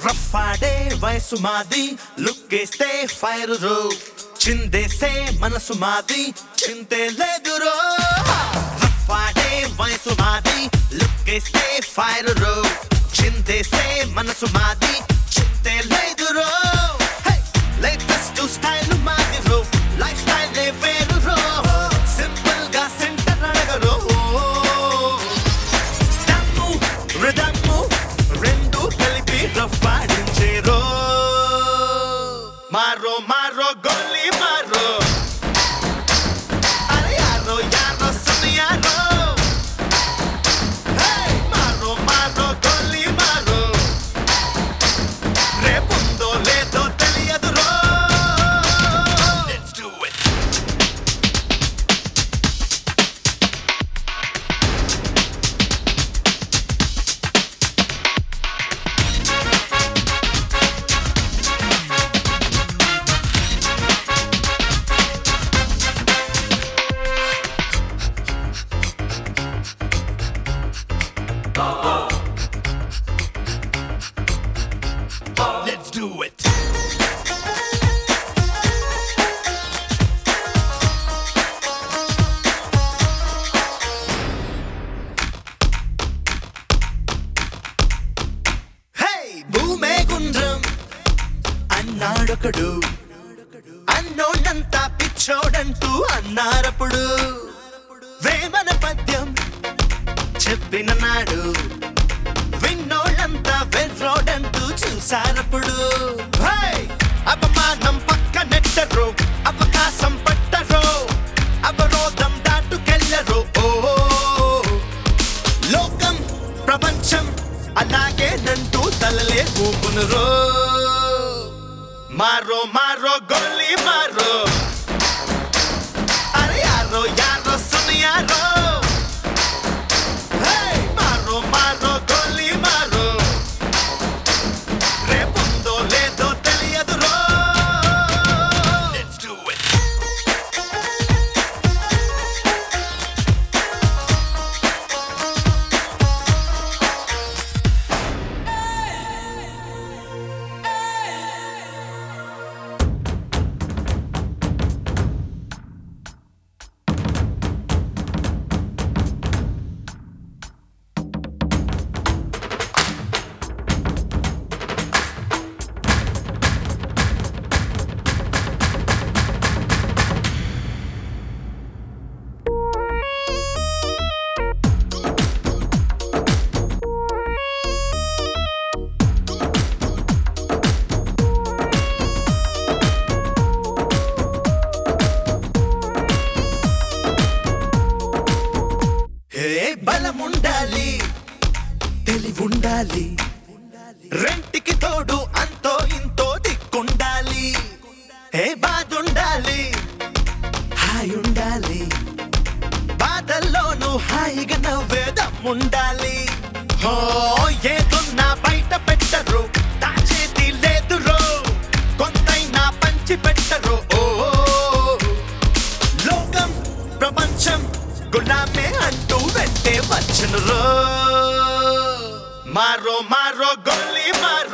రఫాడే వయసు మాది లుక్కేస్తే ఫైర్ రో చిందేసే మనసు మాది చింతే లేదు రో రఫాడే వయసు మాది లుక్కేస్తే ఫైర్ రో చిందేసే మనసు మాది చింతే లేదు రో లేటెస్ట్ స్టైల్ మాది రో లైఫ్ స్టైల్ వేరు రో సింపుల్ గా సెంటర్ అడగరో దమ్ము రిదమ్ము రెండు కలిపి రఫాడించేరో మారో మారో గోలీ మారో అరే యారో యారో సునియారో హే మారో మారో గోలీ మారో రేపుందో లేదో తెలియదు రో let's do it Let's do it. Hey, భూమే గుండ్రం అన్నాడొకడు అన్నోళ్ళంతా పిచ్చోడంటూ అన్నారప్పుడు వేమన పద్యం చెప్పిన నాడు విన్నోళ్ళంతా వెర్రోడంటూ చూసారప్పుడు హై! అపమానం పక్క నెట్టరు అవకాశం పట్టరు అవరోధం దాటుకెళ్ళరు ఓ లోకం ప్రపంచం అలాగే నంటూ తలలే ఊపునురో మారో మారో గోలీ మారో అరే యారో యారో సునియారో Hey, మారో మారో గోలీ మారో రేపుందో లేదో తెలియదు రో లెట్స్ డూ ఇట్ హే బలముండాలి తెలివుండాలి రెంటికి తోడు అంతో ఇంతో దిక్కుండాలి హే బాధుండాలి హాయ్ ఉండాలి బాధల్లోనూ హాయిగా నవ్వేదమ్ముండాలి హో ఏదున్నా బయట పెట్టరు దాచేది లేదురో కొంతైనా పంచి పెట్టరు ఓ లోకం ప్రపంచం గులామే అంటూ వెంటే వచ్చును రో మారో మారో గోలీ మారో